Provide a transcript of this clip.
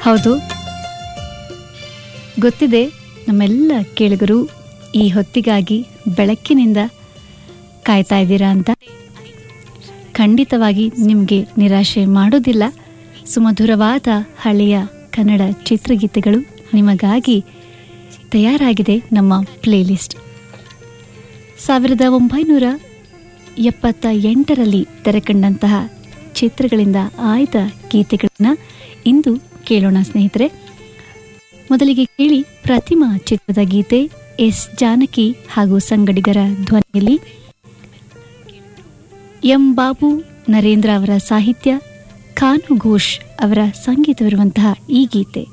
ಹೌದು ಗೊತ್ತಿದೆ ನಮ್ಮೆಲ್ಲ ಕೇಳುಗರು ಈ ಹೊತ್ತಿಗಾಗಿ ಬೆಳಕಿನಿಂದ ಕಾಯ್ತಾ ಇದ್ದೀರಾ ಅಂತ ಖಂಡಿತವಾಗಿ ನಿಮಗೆ ನಿರಾಶೆ ಮಾಡೋದಿಲ್ಲ ಸುಮಧುರವಾದ ಹಳೆಯ ಕನ್ನಡ ಚಿತ್ರಗೀತೆಗಳು ನಿಮಗಾಗಿ ತಯಾರಾಗಿದೆ ನಮ್ಮ ಪ್ಲೇಲಿಸ್ಟ್ ಸಾವಿರದ ಒಂಬೈನೂರ ಎಪ್ಪತ್ತ ಎಂಟರಲ್ಲಿ ತೆರೆಕಂಡಂತಹ ಚಿತ್ರಗಳಿಂದ ಆಯ್ದ ಗೀತೆಗಳನ್ನು ಇಂದು ಕೇಳೋಣ ಸ್ನೇಹಿತರೆ ಮೊದಲಿಗೆ ಕೇಳಿ ಪ್ರತಿಮಾ ಚಿತ್ರದ ಗೀತೆ ಎಸ್ ಜಾನಕಿ ಹಾಗೂ ಸಂಗಡಿಗರ ಧ್ವನಿಯಲ್ಲಿ ಎಂ ಬಾಬು ನರೇಂದ್ರ ಅವರ ಸಾಹಿತ್ಯ ಖಾನು ಘೋಷ್ ಅವರ ಸಂಗೀತವಿರುವಂತಹ ಈ ಗೀತೆ